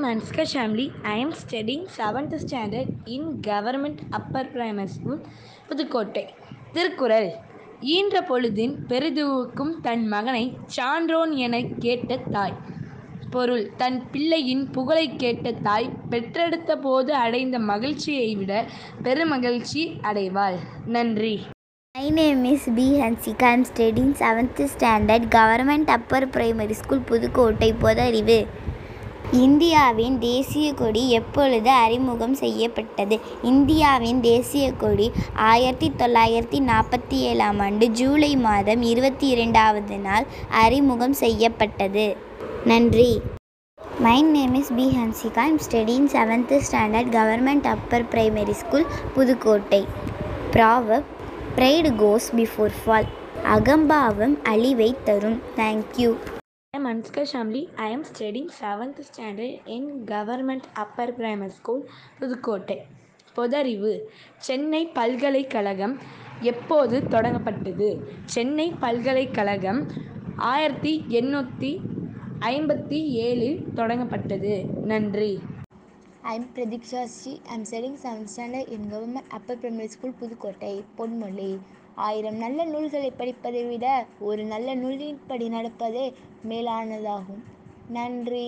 Anska Shamli. I am studying 7th standard in Government Upper Primary School, Pudukkottai Thirukkural ஈன்ற பொழுதின் பெரிதுவுக்கும் தன் மகனை சான்றோன் எனக் கேட்ட தாய் பொருள் தன் பிள்ளையின் புகழைக் கேட்ட தாய் பெற்றெடுத்த போது அடைந்த மகிழ்ச்சியை விட பெருமகிழ்ச்சி அடைவாள் நன்றி My name is B. Hansika. I am studying 7th standard Government Upper Primary School, Pudukkottai பொதறிவு இந்தியாவின் தேசிய கொடி எப்பொழுது அறிமுகம் செய்யப்பட்டது இந்தியாவின் தேசிய கொடி ஆயிரத்தி தொள்ளாயிரத்தி நாற்பத்தி ஏழாம் ஆண்டு ஜூலை மாதம் இருபத்தி இரண்டாவது நாள் அறிமுகம் செய்யப்பட்டது நன்றி my name is P Hansika I'm studying seventh standard government upper primary school Pudukkottai proverb pride goes before fall அகம்பாவம் அழிவை தரும் thank you I am Anska Shamli. I am studying 7th standard in Government Upper Primary School, Pudukkottai பொதறிவு சென்னை பல்கலைக்கழகம் எப்போது தொடங்கப்பட்டது சென்னை பல்கலைக்கழகம் ஆயிரத்தி எண்ணூற்றி ஐம்பத்தி ஏழில் தொடங்கப்பட்டது நன்றி I'm Pradiksha Sri. I'm studying 7th standard in Government Upper Primary School, Pudukkottai பொன்மொழி ஆயிரம் நல்ல நூல்களை படிப்பதை விட ஒரு நல்ல நூலின்படி நடப்பதே மேலானதாகும் நன்றி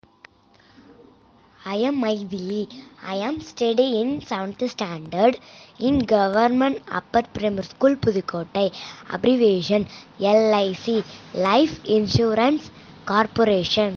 I am Maithili. I am studying in 7th standard in Government Upper Primary School, Pudukottai. Abbreviation LIC Life Insurance Corporation.